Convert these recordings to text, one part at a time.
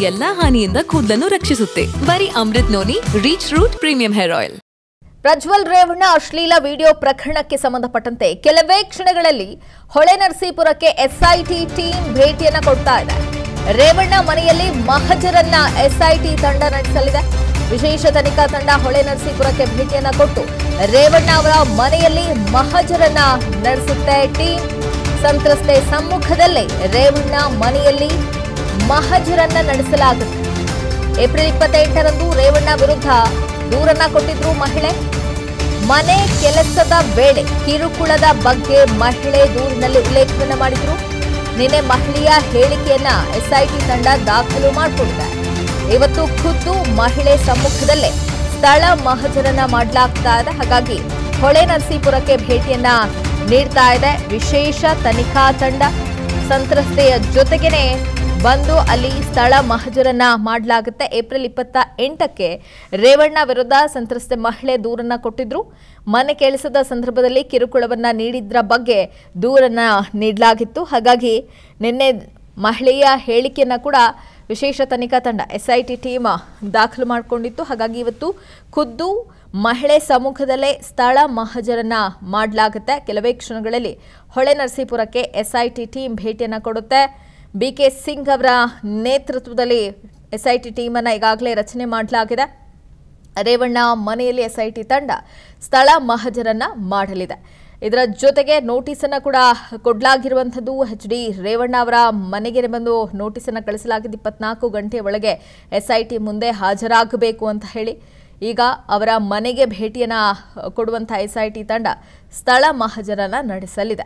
ಎಲ್ಲಾ ಹಾನಿಯಿಂದ ಕೂದಲನ್ನು ರಕ್ಷಿಸುತ್ತೆ ಬರೀ Amrut noni reach root premium hair oil Prajwal Revanna ಅಶ್ಲೀಲ ವಿಡಿಯೋ ಪ್ರಕರಣಕ್ಕೆ ಸಂಬಂಧಪಟ್ಟಂತೆ ಕೆಲವೇ ಕ್ಷಣಗಳಲ್ಲಿ ಹೊಳೆನರಸೀಪುರಕ್ಕೆ ಎಸ್ಐಟಿ ಟೀಮ್ ಭೇಟಿಯನ್ನ ಕೊಡ್ತಾ ಇದೆ ರೇವಣ್ಣ ಮನೆಯಲ್ಲಿ ಮಹಜರನ್ನ ಎಸ್ಐಟಿ ತಂಡ ನಡೆಸಲಿದೆ ವಿಶೇಷ ತನಿಖಾ ತಂಡ ಹೊಳೆನರಸೀಪುರಕ್ಕೆ ಭೇಟಿಯನ್ನ ಕೊಟ್ಟು ರೇವಣ್ಣ ಅವರ ಮನೆಯಲ್ಲಿ ಮಹಜರನ್ನ ನಡೆಸುತ್ತೆ ಟೀಮ್ ಸಂತ್ರಸ್ತೆ ಸಮ್ಮುಖದಲ್ಲೇ ರೇವಣ್ಣ ಮನೆಯಲ್ಲಿ ಮಹಜರನ್ನ ನಡೆಸಲಾಗುತ್ತೆ ಏಪ್ರಿಲ್ ಇಪ್ಪತ್ತೆಂಟರಂದು ರೇವಣ್ಣ ವಿರುದ್ಧ ದೂರನ್ನ ಕೊಟ್ಟಿದ್ರು ಮಹಿಳೆ ಮನೆ ಕೆಲಸದ ವೇಳೆ ಕಿರುಕುಳದ ಬಗ್ಗೆ ಮಹಿಳೆ ದೂರಿನಲ್ಲಿ ಉಲ್ಲೇಖವನ್ನ ಮಾಡಿದ್ರು ನಿನ್ನೆ ಮಹಿಳೆಯ ಹೇಳಿಕೆಯನ್ನ ಎಸ್ಐಟಿ ತಂಡ ದಾಖಲು ಮಾಡಿಕೊಂಡಿದೆ ಇವತ್ತು ಖುದ್ದು ಮಹಿಳೆ ಸಮ್ಮುಖದಲ್ಲೇ ಸ್ಥಳ ಮಹಜರನ್ನ ಮಾಡಲಾಗ್ತಾ ಇದೆ ಹಾಗಾಗಿ ಹೊಳೆ ನರಸೀಪುರಕ್ಕೆ ಭೇಟಿಯನ್ನ ನೀಡ್ತಾ ಇದೆ ವಿಶೇಷ ತನಿಖಾ ತಂಡ ಸಂತ್ರಸ್ತೆಯ ಜೊತೆಗೇನೆ ಬಂದು ಅಲ್ಲಿ ಸ್ಥಳ ಮಹಜರನ್ನ ಮಾಡಲಾಗುತ್ತೆ ಏಪ್ರಿಲ್ ಇಪ್ಪತ್ತ ಎಂಟಕ್ಕೆ ರೇವಣ್ಣ ವಿರುದ್ಧ ಸಂತ್ರಸ್ತೆ ಮಹಿಳೆ ದೂರನ್ನ ಕೊಟ್ಟಿದ್ರು ಮನೆ ಕೆಲಸದ ಸಂದರ್ಭದಲ್ಲಿ ಕಿರುಕುಳವನ್ನ ನೀಡಿದ್ರ ಬಗ್ಗೆ ದೂರನ್ನ ನೀಡಲಾಗಿತ್ತು ಹಾಗಾಗಿ ನಿನ್ನೆ ಮಹಿಳೆಯ ಹೇಳಿಕೆಯನ್ನ ಕೂಡ ವಿಶೇಷ ತನಿಖಾ ತಂಡ ಎಸ್ಐಟಿ ಟೀಮ್ ದಾಖಲು ಮಾಡಿಕೊಂಡಿತ್ತು ಹಾಗಾಗಿ ಇವತ್ತು ಖುದ್ದು ಮಹಿಳೆ ಸಮ್ಮುಖದಲ್ಲೇ ಸ್ಥಳ ಮಹಜರನ್ನ ಮಾಡಲಾಗುತ್ತೆ ಕೆಲವೇ ಕ್ಷಣಗಳಲ್ಲಿ ಹೊಳೆ ನರಸೀಪುರಕ್ಕೆ ಎಸ್ಐಟಿ ಟೀಮ್ ಭೇಟಿಯನ್ನ ಕೊಡುತ್ತೆ ಬಿ ಕೆ ಸಿಂಗ್ ಅವರ ನೇತೃತ್ವದಲ್ಲಿ ಎಸ್ಐಟಿ ಟೀಮನ್ನು ಈಗಾಗಲೇ ರಚನೆ ಮಾಡಲಾಗಿದೆ ರೇವಣ್ಣ ಮನೆಯಲ್ಲಿ ಎಸ್ಐಟಿ ತಂಡ ಸ್ಥಳ ಮಹಜರನ್ನ ಮಾಡಲಿದೆ ಇದರ ಜೊತೆಗೆ ನೋಟಿಸನ್ನು ಕೂಡ ಕೊಡಲಾಗಿರುವಂಥದ್ದು ಎಚ್ ಡಿ ರೇವಣ್ಣ ಅವರ ಮನೆಗೆ ಬಂದು ನೋಟಿಸನ್ನು ಕಳಿಸಲಾಗಿದೆ ಇಪ್ಪತ್ನಾಲ್ಕು ಗಂಟೆಯ ಒಳಗೆ ಎಸ್ಐಟಿ ಮುಂದೆ ಹಾಜರಾಗಬೇಕು ಅಂತ ಹೇಳಿ ಈಗ ಅವರ ಮನೆಗೆ ಭೇಟಿಯನ್ನ ಕೊಡುವಂಥ ಎಸ್ಐಟಿ ತಂಡ ಸ್ಥಳ ಮಹಜರನ್ನ ನಡೆಸಲಿದೆ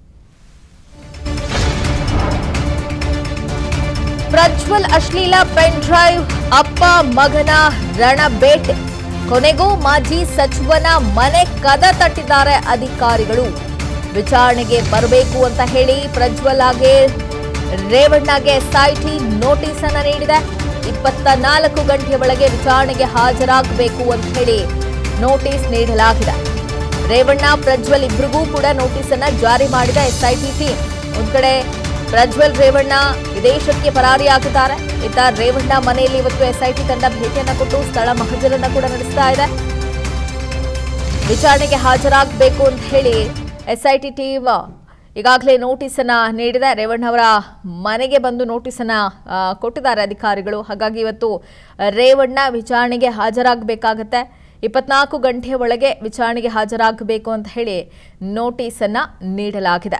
ಪ್ರಜ್ವಲ್ ಅಶ್ಲೀಲ ಪೆನ್ ಡ್ರೈವ್ ಅಪ್ಪ ಮಗನ ರಣಬೇಟೆ ಕೊನೆಗೂ ಮಾಜಿ ಸಚಿವನ ಮನೆ ಕದ ತಟ್ಟಿದ್ದಾರೆ ಅಧಿಕಾರಿಗಳು ವಿಚಾರಣೆಗೆ ಬರಬೇಕು ಅಂತ ಹೇಳಿ ಪ್ರಜ್ವಲ್ ಹಾಗೆ ರೇವಣ್ಣಗೆ ಎಸ್ಐಟಿ ನೋಟಿಸ್ ಅನ್ನ ನೀಡಿದೆ ಇಪ್ಪತ್ತ ನಾಲ್ಕು ಗಂಟೆಯ ಒಳಗೆ ವಿಚಾರಣೆಗೆ ಹಾಜರಾಗಬೇಕು ಅಂತ ಹೇಳಿ ನೋಟಿಸ್ ನೀಡಲಾಗಿದೆ ರೇವಣ್ಣ ಪ್ರಜ್ವಲ್ ಇಬ್ಬರಿಗೂ ಕೂಡ ನೋಟಿಸ್ ಅನ್ನ ಜಾರಿ ಮಾಡಿದ ಎಸ್ಐಟಿ ಟೀಮ್ ಒಂದ್ ಕಡೆ ಪ್ರಜ್ವಲ್ ರೇವಣ್ಣ ವಿದೇಶಕ್ಕೆ ಪರಾರಿಯಾಗಿದ್ದಾರೆ ಇತ್ತ ರೇವಣ್ಣ ಮನೆಯಲ್ಲಿ ಇವತ್ತು ಎಸ್ಐಟಿ ತಂಡ ಭೇಟಿಯನ್ನ ಕೊಟ್ಟು ಸ್ಥಳ ಮಹಜರನ್ನ ಕೂಡ ನಡೆಸ್ತಾ ಇದೆ ವಿಚಾರಣೆಗೆ ಹಾಜರಾಗಬೇಕು ಅಂತ ಹೇಳಿ ಎಸ್ಐಟಿ ಟೀಮ್ ಈಗಾಗಲೇ ನೋಟಿಸ್ ಅನ್ನ ನೀಡಿದೆ ರೇವಣ್ಣ ಅವರ ಮನೆಗೆ ಬಂದು ನೋಟಿಸ್ ಅನ್ನ ಆ, ಕೊಟ್ಟಿದ್ದಾರೆ ಅಧಿಕಾರಿಗಳು ಹಾಗಾಗಿ ಇವತ್ತು ರೇವಣ್ಣ ವಿಚಾರಣೆಗೆ ಹಾಜರಾಗಬೇಕಾಗತ್ತೆ ಇಪ್ಪತ್ನಾಲ್ಕು ಗಂಟೆಯ ಒಳಗೆ ವಿಚಾರಣೆಗೆ ಹಾಜರಾಗಬೇಕು ಅಂತ ಹೇಳಿ ನೋಟಿಸ್ ಅನ್ನ ನೀಡಲಾಗಿದೆ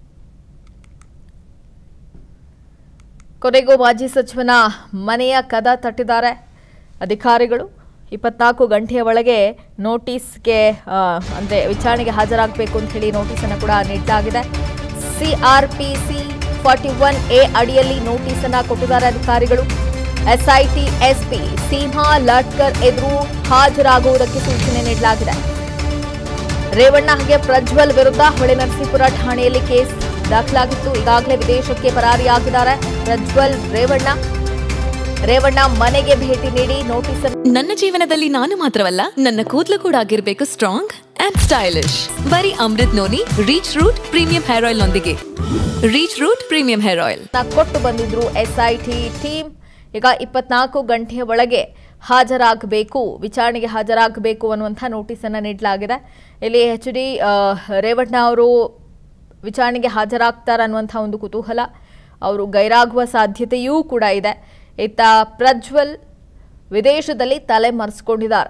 ಕೊನೆಗೂ ಮಾಜಿ ಸಚಿವನ ಮನೆಯ ಕದ ತಟ್ಟಿದ್ದಾರೆ ಅಧಿಕಾರಿಗಳು ಇಪ್ಪತ್ನಾಲ್ಕು ಗಂಟೆಯ ಒಳಗೆ ನೋಟಿಸ್ಗೆ ಆ, ಅಂದ್ರೆ ವಿಚಾರಣೆಗೆ ಹಾಜರಾಗಬೇಕು ಅಂತ ಹೇಳಿ ನೋಟಿಸನ್ನು ಕೂಡ ನೀಡಲಾಗಿದೆ ಸಿಆರ್ಪಿಸಿ ಫಾರ್ಟಿ ಒನ್ ಎ ಅಡಿಯಲ್ಲಿ ನೋಟಿಸ್ ಅನ್ನ ಕೊಟ್ಟಿದ್ದಾರೆ ಅಧಿಕಾರಿಗಳು ಎಸ್ಐಟಿ ಎಸ್ಪಿ ಸೀಮಾ ಲಾಟ್ಕರ್ ಎದುರು ಹಾಜರಾಗುವುದಕ್ಕೆ ಸೂಚನೆ ನೀಡಲಾಗಿದೆ ರೇವಣ್ಣ ಹಾಗೆ ಪ್ರಜ್ವಲ್ ವಿರುದ್ಧ ಹೊಳೆನರಸೀಪುರ ಠಾಣೆಯಲ್ಲಿ ಕೇಸ್ ದಾಖಲಾಗಿತ್ತು ಈಗಾಗಲೇ ವಿದೇಶಕ್ಕೆ ಪರಾರಿಯಾಗಿದ್ದಾರೆ ಪ್ರಜ್ವಲ್ ರೇವಣ್ಣ ರೇವಣ್ಣ ಮನೆಗೆ ಭೇಟಿ ನೀಡಿ ನೋಟಿಸ್ ಅನ್ನು ನನ್ನ ಜೀವನದಲ್ಲಿ ನಾನು ಮಾತ್ರವಲ್ಲ ನನ್ನ ಕೂದಲು ಕೂಡ ಆಗಿರ್ಬೇಕು ಸ್ಟ್ರಾಂಗ್ ಅಂಡ್ ಸ್ಟೈಲಿಶ್ ಬರೀ Amrut noni reach root premium hair oil ನೊಂದಿಗೆ reach root premium hair oil ಕೊಟ್ಟು ಬಂದಿದ್ರು ಎಸ್ಐಟಿ ಟೀಮ್ ಈಗ ಇಪ್ಪತ್ನಾಲ್ಕು ಗಂಟೆಯ ಒಳಗೆ ಹಾಜರಾಗಬೇಕು ವಿಚಾರಣೆಗೆ ಹಾಜರಾಗಬೇಕು ಅನ್ನುವಂಥ ನೋಟಿಸನ್ನು ನೀಡಲಾಗಿದೆ ಇಲ್ಲಿ ಎಚ್ ಡಿ ರೇವಣ್ಣ ಅವರು ವಿಚಾರಣೆಗೆ ಹಾಜರಾಗ್ತಾರೆ ಅನ್ನುವಂಥ ಒಂದು ಕುತೂಹಲ ಅವರು ಗೈರಾಗುವ ಸಾಧ್ಯತೆಯೂ ಕೂಡ ಇದೆ ಇತ್ತ ಪ್ರಜ್ವಲ್ ವಿದೇಶದಲ್ಲಿ ತಲೆ ಮರೆಸ್ಕೊಂಡಿದ್ದಾರೆ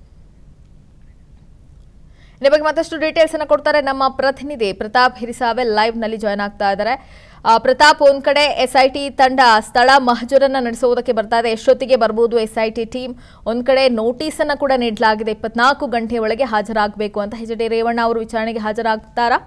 ಇದ್ರ ಬಗ್ಗೆ ಮತ್ತಷ್ಟು ಡೀಟೇಲ್ಸ್ ಅನ್ನ ಕೊಡ್ತಾರೆ ನಮ್ಮ ಪ್ರತಿನಿಧಿ ಪ್ರತಾಪ್ ಹಿರಿಸಾವೆ ಲೈವ್ ನಲ್ಲಿ ಜಾಯ್ನ್ ಆಗ್ತಾ ಇದ್ದಾರೆ ಆ, ಪ್ರತಾಪ್ ಒಂದ್ ಕಡೆ ಎಸ್ಐಟಿ ತಂಡ ಸ್ಥಳ ಮಹಜರನ್ನ ನಡೆಸುವುದಕ್ಕೆ ಬರ್ತಾ ಇದೆ ಎಷ್ಟೊತ್ತಿಗೆ ಬರ್ಬೋದು ಎಸ್ಐಟಿ ಟೀಮ್ ಒಂದ್ ಕಡೆ ನೋಟಿಸ್ ಅನ್ನ ಕೂಡ ನೀಡಲಾಗಿದೆ ಇಪ್ಪತ್ನಾಲ್ಕು ಗಂಟೆಯ ಒಳಗೆ ಹಾಜರಾಗಬೇಕು ಅಂತ ಎಚ್ ಡಿ ರೇವಣ್ಣ ಅವರು ವಿಚಾರಣೆಗೆ ಹಾಜರಾಗ್ತಾರಾ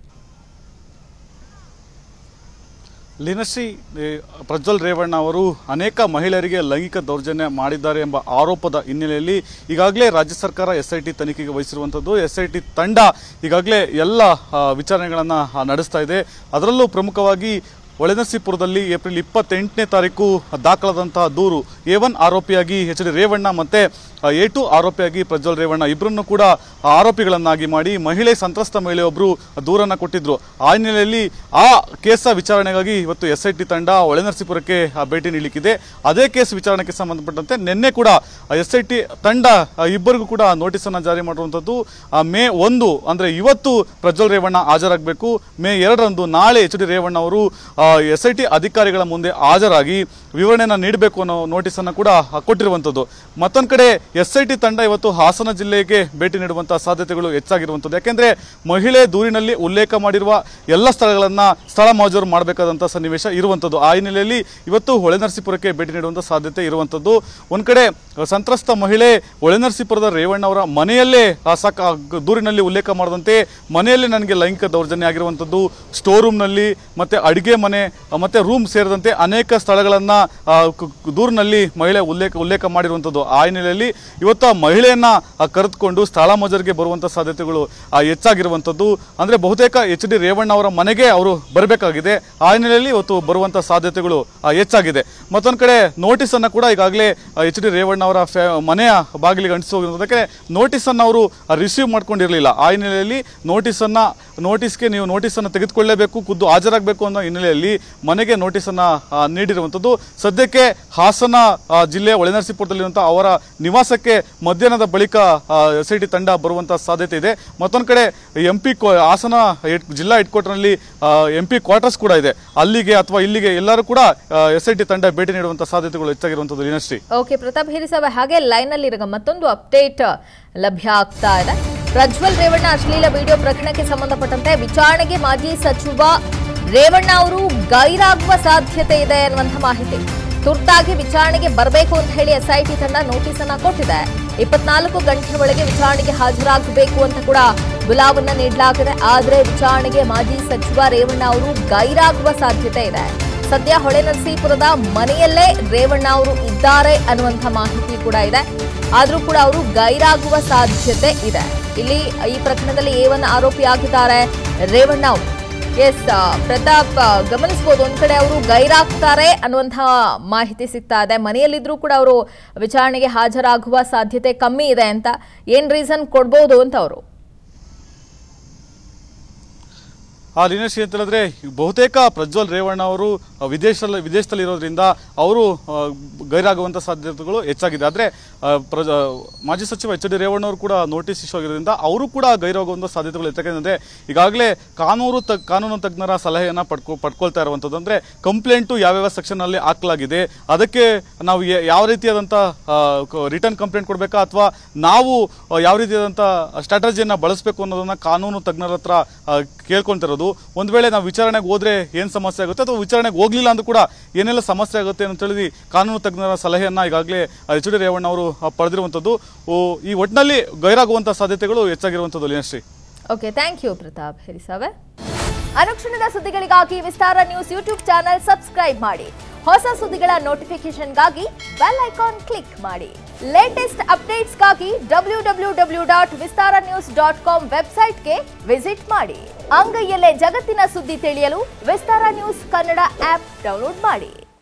ಲಿನಶ್ರೀ ಏ, ಪ್ರಜ್ವಲ್ ರೇವಣ್ಣ ಅವರು ಅನೇಕ ಮಹಿಳೆಯರಿಗೆ ಲೈಂಗಿಕ ದೌರ್ಜನ್ಯ ಮಾಡಿದ್ದಾರೆ ಎಂಬ ಆರೋಪದ ಹಿನ್ನೆಲೆಯಲ್ಲಿ ಈಗಾಗಲೇ ರಾಜ್ಯ ಸರ್ಕಾರ ಎಸ್ ಐ ಟಿ ತನಿಖೆಗೆ ವಹಿಸಿರುವಂಥದ್ದು ಎಸ್ ಐ ಟಿ ತಂಡ ಈಗಾಗಲೇ ಎಲ್ಲ ವಿಚಾರಣೆಗಳನ್ನು ನಡೆಸ್ತಾ ಇದೆ ಅದರಲ್ಲೂ ಪ್ರಮುಖವಾಗಿ ಒಳೆನರಸೀಪುರದಲ್ಲಿ ಏಪ್ರಿಲ್ ಇಪ್ಪತ್ತೆಂಟನೇ ತಾರೀಕು ದಾಖಲಾದಂತಹ ದೂರು ಎ ಒನ್ ಆರೋಪಿಯಾಗಿ ಎಚ್ ಡಿ ರೇವಣ್ಣ ಮತ್ತೆ ಎ ಟು ಆರೋಪಿಯಾಗಿ ಪ್ರಜ್ವಲ್ ರೇವಣ್ಣ ಇಬ್ಬರನ್ನು ಕೂಡ ಆರೋಪಿಗಳನ್ನಾಗಿ ಮಾಡಿ ಮಹಿಳೆ ಸಂತ್ರಸ್ತ ಮಹಿಳೆಯೊಬ್ಬರು ದೂರನ್ನ ಕೊಟ್ಟಿದ್ರು ಆ ಹಿನ್ನೆಲೆಯಲ್ಲಿ ಆ ಕೇಸ ವಿಚಾರಣೆಗಾಗಿ ಇವತ್ತು ಎಸ್ ಐ ಟಿ ತಂಡ ಒಳನರಸೀಪುರಕ್ಕೆ ಆ, ಭೇಟಿ ನೀಡಲಿಕ್ಕಿದೆ ಅದೇ ಕೇಸ್ ವಿಚಾರಣೆಗೆ ಸಂಬಂಧಪಟ್ಟಂತೆ ನಿನ್ನೆ ಕೂಡ ಎಸ್ ಐ ಟಿ ತಂಡ ಆ, ಇಬ್ಬರಿಗೂ ಕೂಡ ನೋಟಿಸ್ ಅನ್ನ ಜಾರಿ ಮಾಡಿರುವಂತದ್ದು ಆ, ಮೇ ಒಂದು ಅಂದ್ರೆ ಇವತ್ತು ಪ್ರಜ್ವಲ್ ರೇವಣ್ಣ ಹಾಜರಾಗಬೇಕು ಮೇ ಎರಡರಂದು ನಾಳೆ ಎಚ್ ಡಿ ರೇವಣ್ಣ ಅವರು ಎಸ್ ಐ ಟಿ ಅಧಿಕಾರಿಗಳ ಮುಂದೆ ಹಾಜರಾಗಿ ವಿವರಣೆಯನ್ನ ನೀಡಬೇಕು ಅನ್ನೋ ನೋಟಿಸ್ ಅನ್ನ ಕೂಡ ಆ, ಕೊಟ್ಟಿರುವಂತದ್ದು ಮತ್ತೊಂದ್ ಕಡೆ ಎಸ್ ಐ ಟಿ ತಂಡ ಇವತ್ತು ಹಾಸನ ಜಿಲ್ಲೆಗೆ ಭೇಟಿ ನೀಡುವಂತಹ ಸಾಧ್ಯತೆಗಳು ಹೆಚ್ಚಾಗಿರುವಂತದ್ದು ಯಾಕೆಂದ್ರೆ ಮಹಿಳೆ ದೂರಿನಲ್ಲಿ ಉಲ್ಲೇಖ ಮಾಡಿರುವ ಎಲ್ಲ ಸ್ಥಳಗಳನ್ನ ಸ್ಥಳ ಮಹಜೂರು ಮಾಡಬೇಕಾದಂತ ಸನ್ನಿವೇಶ ಇರುವಂತದ್ದು ಆ ಹಿನ್ನೆಲೆಯಲ್ಲಿ ಇವತ್ತು ಹೊಳೆನರಸೀಪುರಕ್ಕೆ ಭೇಟಿ ನೀಡುವಂತ ಸಾಧ್ಯತೆ ಇರುವಂತದ್ದು ಒಂದ್ ಕಡೆ ಸಂತ್ರಸ್ತ ಮಹಿಳೆ ಹೊಳೆನರಸೀಪುರದ ರೇವಣ್ಣ ಅವರ ಮನೆಯಲ್ಲೇ ಆ ಸಕ ದೂರಿನಲ್ಲಿ ಉಲ್ಲೇಖ ಮಾಡದಂತೆ ಮನೆಯಲ್ಲೇ ನನಗೆ ಲೈಂಗಿಕ ದೌರ್ಜನ್ಯ ಆಗಿರುವಂತದ್ದು ಸ್ಟೋರ್ ರೂಮ್ನಲ್ಲಿ ಮತ್ತೆ ಅಡಿಗೆ ಮನೆ ಆ, ಮತ್ತೆ ರೂಮ್ ಸೇರಿದಂತೆ ಅನೇಕ ಸ್ಥಳಗಳನ್ನ ಆ, ಕ- ಕ- ದೂರಿನಲ್ಲಿ ಮಹಿಳೆ ಉಲ್ಲೇಖ ಉಲ್ಲೇಖ ಮಾಡಿರುವಂತದ್ದು ಆ ಹಿನ್ನೆಲೆಯಲ್ಲಿ ಇವತ್ತು ಆ ಮಹಿಳೆಯನ್ನ ಆ, ಕರೆದುಕೊಂಡು ಸ್ಥಳ ಮಜರಿಗೆ ಬರುವಂತ ಸಾಧ್ಯತೆಗಳು ಆ, ಹೆಚ್ಚಾಗಿರುವಂತದ್ದು ಅಂದ್ರೆ ಬಹುತೇಕ ಎಚ್ ಡಿ ರೇವಣ್ಣ ಅವರ ಮನೆಗೆ ಅವರು ಬರಬೇಕಾಗಿದೆ ಆ ಹಿನ್ನೆಲೆಯಲ್ಲಿ ಇವತ್ತು ಬರುವಂತ ಸಾಧ್ಯತೆಗಳು ಆ, ಹೆಚ್ಚಾಗಿದೆ ಮತ್ತೊಂದು ಕಡೆ ನೋಟಿಸ್ ಅನ್ನ ಕೂಡ ಈಗಾಗಲೇ ಎಚ್ ಡಿ ರೇವಣ್ಣ ಅವರ ಫ್ಯಾ- ಮನೆಯ ಬಾಗಿಲಿಗೆ ಅಂಟಿಸೋದಕ್ಕೆ ನೋಟಿಸ್ ಅನ್ನ ಅವರು ರಿಸೀವ್ ಮಾಡ್ಕೊಂಡಿರಲಿಲ್ಲ ಆ ಹಿನ್ನೆಲೆಯಲ್ಲಿ ನೋಟಿಸ್ ಅನ್ನ ನೋಟಿಸ್ಗೆ ನೀವು ನೋಟಿಸ್ ಅನ್ನ ತೆಗೆದುಕೊಳ್ಳಲೇಬೇಕು ಖುದ್ದು ಹಾಜರಾಗಬೇಕು ಅನ್ನೋ ಹಿನ್ನೆಲೆಯಲ್ಲಿ ಮನೆಗೆ ನೋಟಿಸ್ ಅನ್ನ ಆ, ನೀಡಿರುವಂತದ್ದು ಸದ್ಯಕ್ಕೆ ಹಾಸನ ಆ, ಜಿಲ್ಲೆಯ ಒಳನರಸೀಪುರದಲ್ಲಿರುವಂತಹ ಅವರ ನಿವಾಸಕ್ಕೆ ಮಧ್ಯಾಹ್ನದ ಬಳಿಕ ಎಸ್ ಐ ಟಿ ತಂಡ ಬರುವಂತ ಸಾಧ್ಯತೆ ಇದೆ ಮತ್ತೊಂದು ಕಡೆ ಎಂ ಪಿ ಹಾಸನ ಹೆಡ್- ಜಿಲ್ಲಾ ಹೆಡ್ ಕ್ವಾರ್ಟರ್ನಲ್ಲಿ ಎಂ ಪಿ ಕ್ವಾರ್ಟರ್ಸ್ ಕೂಡ ಇದೆ ಅಲ್ಲಿಗೆ ಅಥವಾ ಇಲ್ಲಿಗೆ ಎಲ್ಲರೂ ಕೂಡ ಎಸ್ ಐ ಟಿ ತಂಡ ಭೇಟಿ ನೀಡುವಂತ ಸಾಧ್ಯತೆಗಳು ಹೆಚ್ಚಾಗಿರುವಂತದ್ದು ಲೀನಶ್ರೀ ಓಕೆ ಪ್ರತಾಪ್ ಹಿರಿಸಭೆ ಹಾಗೆ ಲೈನ್ ಅಲ್ಲಿ ಇರೋ ಮತ್ತೊಂದು ಅಪ್ಡೇಟ್ ಲಭ್ಯ ಆಗ್ತಾ ಇದೆ ಪ್ರಜ್ವಲ್ ರೇವಣ್ಣ ಅಶ್ಲೀಲ ವಿಡಿಯೋ ಪ್ರಕರಣಕ್ಕೆ ಸಂಬಂಧಪಟ್ಟಂತೆ ವಿಚಾರಣೆಗೆ ಮಾಜಿ ಸಚಿವ ರೇವಣ್ಣ ಅವರು ಗೈರಾಗುವ ಸಾಧ್ಯತೆ ಇದೆ ಅನ್ನುವಂಥ ಮಾಹಿತಿ ತುರ್ತಾಗಿ ವಿಚಾರಣೆಗೆ ಬರಬೇಕು ಅಂತ ಹೇಳಿ ಎಸ್ಐಟಿ ತಂಡ ನೋಟಿಸ್ ಅನ್ನ ಕೊಟ್ಟಿದೆ ಇಪ್ಪತ್ನಾಲ್ಕು ಗಂಟೆ ಒಳಗೆ ವಿಚಾರಣೆಗೆ ಹಾಜರಾಗಬೇಕು ಅಂತ ಕೂಡ ಗುಲಾಬನ್ನ ನೀಡಲಾಗಿದೆ ಆದರೆ ವಿಚಾರಣೆಗೆ ಮಾಜಿ ಸಚಿವ ರೇವಣ್ಣ ಅವರು ಗೈರಾಗುವ ಸಾಧ್ಯತೆ ಇದೆ ಸದ್ಯ ಹೊಳೆನರಸೀಪುರದ ಮನೆಯಲ್ಲೇ ರೇವಣ್ಣ ಅವರು ಇದ್ದಾರೆ ಅನ್ನುವಂಥ ಮಾಹಿತಿ ಕೂಡ ಇದೆ ಆದರೂ ಕೂಡ ಅವರು ಗೈರಾಗುವ ಸಾಧ್ಯತೆ ಇದೆ ಇಲ್ಲಿ ಈ ಪ್ರಕರಣದಲ್ಲಿ ಏವನ್ ಆರೋಪಿಯಾಗಿದ್ದಾರೆ ರೇವಣ್ಣ ಅವರು ಎಸ್ ಪ್ರತಾಪ್ ಆ, ಗಮನಿಸ್ಬೋದು ಒಂದ್ ಕಡೆ ಅವರು ಗೈರಾಗ್ತಾರೆ ಅನ್ನುವಂಥ ಮಾಹಿತಿ ಸಿಗ್ತಾ ಇದೆ ಮನೆಯಲ್ಲಿದ್ರೂ ಕೂಡ ಅವರು ವಿಚಾರಣೆಗೆ ಹಾಜರಾಗುವ ಸಾಧ್ಯತೆ ಕಮ್ಮಿ ಇದೆ ಅಂತ ಏನ್ ರೀಸನ್ ಕೊಡ್ಬೋದು ಅಂತ ಅವರು ಆ ಲೀನಶ್ರೀ ಅಂತ ಹೇಳಿದ್ರೆ ಬಹುತೇಕ ಪ್ರಜ್ವಲ್ ರೇವಣ್ಣ ಅವರು ಆ, ವಿದೇಶದಲ್ಲಿ ವಿದೇಶದಲ್ಲಿ ಇರೋದ್ರಿಂದ ಅವರು ಆ, ಗೈರಾಗುವಂಥ ಸಾಧ್ಯತೆಗಳು ಹೆಚ್ಚಾಗಿದೆ ಆದರೆ ಪ್ರಜ ಮಾಜಿ ಸಚಿವ ಎಚ್ ಡಿ ರೇವಣ್ಣ ಅವರು ಕೂಡ ನೋಟಿಸ್ ಇಶ್ಯೂ ಆಗಿರೋದ್ರಿಂದ ಅವರು ಕೂಡ ಗೈರಾಗುವಂಥ ಸಾಧ್ಯತೆಗಳು ಹೆಚ್ಚಾಗಿದೆ ಈಗಾಗಲೇ ಕಾನೂನು ತ ಕಾನೂನು ತಜ್ಞರ ಸಲಹೆಯನ್ನು ಪಡ್ಕೊ ಪಡ್ಕೊಳ್ತಾ ಇರುವಂಥದ್ದು ಅಂದರೆ ಕಂಪ್ಲೇಂಟು ಯಾವ್ಯಾವ ಸೆಕ್ಷನಲ್ಲಿ ಹಾಕಲಾಗಿದೆ ಅದಕ್ಕೆ ನಾವು ಯ- ಯಾವ ರೀತಿಯಾದಂಥ ರಿಟರ್ನ್ ಕಂಪ್ಲೇಂಟ್ ಕೊಡಬೇಕಾ ಅಥವಾ ನಾವು ಆ, ಯಾವ ರೀತಿಯಾದಂಥ ಸ್ಟ್ರಾಟಜಿಯನ್ನು ಬಳಸಬೇಕು ಅನ್ನೋದನ್ನ ಕಾನೂನು ತಜ್ಞರ ಹತ್ರ ಆ, ಕೇಳ್ಕೊಂತಿರೋದು ಒಂದು ವೇಳೆ ನಾವು ವಿಚಾರಣೆಗೆ ಹೋದ್ರೆ ಏನು ಸಮಸ್ಯೆ ಆಗುತ್ತೆ ಅಥವಾ ವಿಚಾರಣೆಗೆ ಹೋಗ್ಲಿಲ್ಲ ಅಂದ್ರೂ ಕೂಡ ಏನೆಲ್ಲ ಸಮಸ್ಯೆ ಆಗುತ್ತೆ ಅಂತ ಹೇಳಿ ಕಾನೂನು ತಜ್ಞರ ಸಲಹೆಯನ್ನ ಈಗಾಗಲೇ ಎಚ್ ಡಿ ರೇವಣ್ಣ ಅವರು ಆ, ಪಡೆದಿರುವಂಥದ್ದು ಓ, ಈ ಒಟ್ಟಿನಲ್ಲಿ ಗೈರಾಗುವಂಥ ಸಾಧ್ಯತೆಗಳು ಹೆಚ್ಚಾಗಿರುವಂಥದ್ದು Leenashree okay thank you Pratap Hirisave ಅನುಕ್ಷಣದ ಸುದ್ದಿಗಳಿಗಾಗಿ Vistara news YouTube channel subscribe ಮಾಡಿ ಹೊಸ ಸುದ್ದಿಗಳ ನೋಟಿಫಿಕೇಶನ್ಗಾಗಿ ಬೆಲ್ ಐಕಾನ್ ಕ್ಲಿಕ್ ಮಾಡಿ ಲೇಟೆಸ್ಟ್ ಅಪ್ಡೇಟ್ಸ್ಗಾಗಿ W W W dot Vistara news dot com ವೆಬ್ಸೈಟ್ಗೆ ವಿಸಿಟ್ ಮಾಡಿ ಅಂಗೈಯಲ್ಲೇ ಜಗತ್ತಿನ ಸುದ್ದಿ ತಿಳಿಯಲು Vistara news Kannada app download ಮಾಡಿ